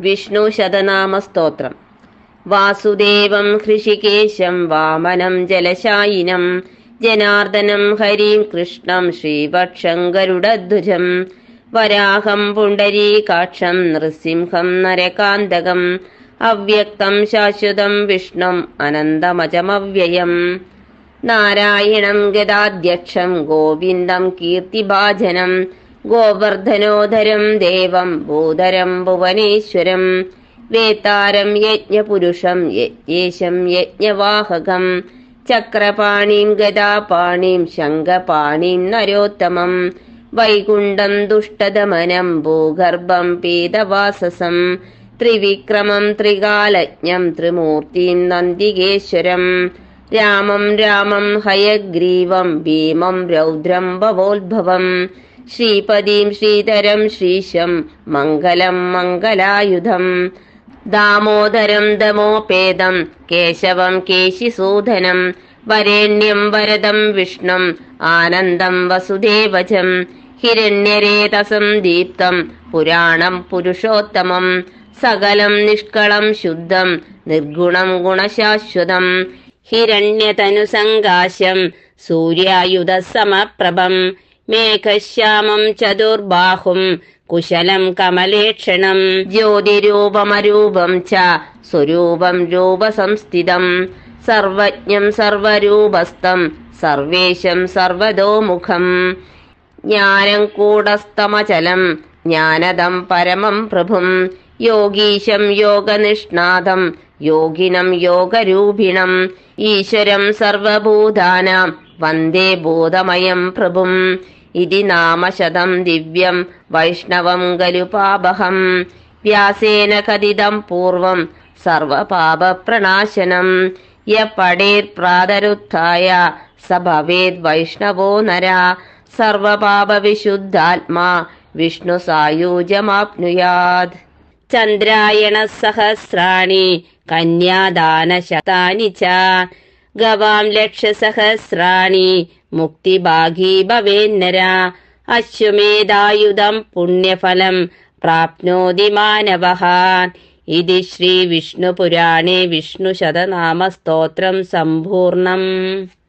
വിഷ്ണു ശതനാമ സ്തോത്രം വാസുദേവം ഹൃഷികേശം വാമനം ജലശായിനം ജനാർദ്ദനം ഹരിം കൃഷ്ണം ശ്രീവക്ഷം ഗരുഡധ്വജം വരാഹം പുണ്ടരീകാക്ഷം നൃസിംഹം നരകാന്തകം അവ്യക്തം ശാശ്വതം വിഷ്ണും അനന്തമജമവ്യയം നാരായണം ഗദാധ്യക്ഷം ഗോവിന്ദം കീർത്തിഭാജനം ഗോവർദ്ധനോധരം ദേവം ഭൂധരം ഭുവനേശ്വരം വേത്താരം യജ്ഞപുരുഷം യജ്ഞേശം യജ്ഞവാഹകം ചക്രപാണിം ഗദാപാണിം ശംഖപാണിം നരോത്തമം വൈകുണ്ഠം ദുഷ്ടദമനം ഭൂഗർഭം പീതവാസസം ത്രിവിക്രമം ത്രികാലജ്ഞം ത്രിമൂർത്തിം നന്ദികേശ്വരം രാമം രാമം ഹയഗ്രീവം ഭീമം രൗദ്രം ഭവോത്ഭവം ശ്രീപദീം ശ്രീധരം ശ്രീശം മംഗലം മംഗലായുധം ദാമോദരം ദമോപേതം കേശവം കേശിസൂദനം വരേണ്യം വരദം വിഷ്ണും ആനന്ദം വസുദേവജം ഹിരണ്യരേതസം ദീപ്തം പുരാണം പുരുഷോത്തമം സകലം നിഷ്കളം ശുദ്ധം നിർഗുണം ഗുണശാശ്വതം ഹിരണ്യതനുസങ്കാശം സൂര്യായുധ സമപ്രഭം മേഘശ്യാമം ചതുർബാഹും കുശലം കമലേക്ഷണം ജ്യോതിരൂപമരൂപം ച സ്വരൂപം രൂപസംസ്ഥിതം സർവജ്ഞം സർവരൂപസ്ഥം സർവേശം സർവതോമുഖം ജ്ഞാനം കൂടസ്തമചലം ജ്ഞാനദം പരമം പ്രഭും യോഗീശം യോഗനിഷ്ണാദം യോഗിനം യോഗരൂപിണം ഈശ്വരം സർവഭൂതാനാം വന്ദേ ബോധമയം പ്രഭും ഇതി നാമശതം ദിവ്യം വൈഷ്ണവം ഗലുപാപഹം വ്യാസേന കഥിതം പൂർവം സർവപാപപ്രണാശനം യ പടേത് പ്രാതരുത്ഥായ സ ഭവേത് വൈഷ്ണവോ നര സർവപാപവിശുദ്ധാത്മാ വിഷ്ണു സായൂജ്യമാപ്നുയാത് ചന്ദ്രായണ സഹസ്രാണി കന്യാദാനശതാനി ച ഗവാം ലക്ഷസഹസ്രാണി മുക്തിഭാഗീ ഭവേന്നര അശ്വമേധായുധം പുണ്യഫലം പ്രാപ്നോതി മാനവഃ ഇതി ശ്രീ വിഷ്ണുപുരാണേ വിഷ്ണുശതനാമസ്തോത്രം സമ്പൂർണം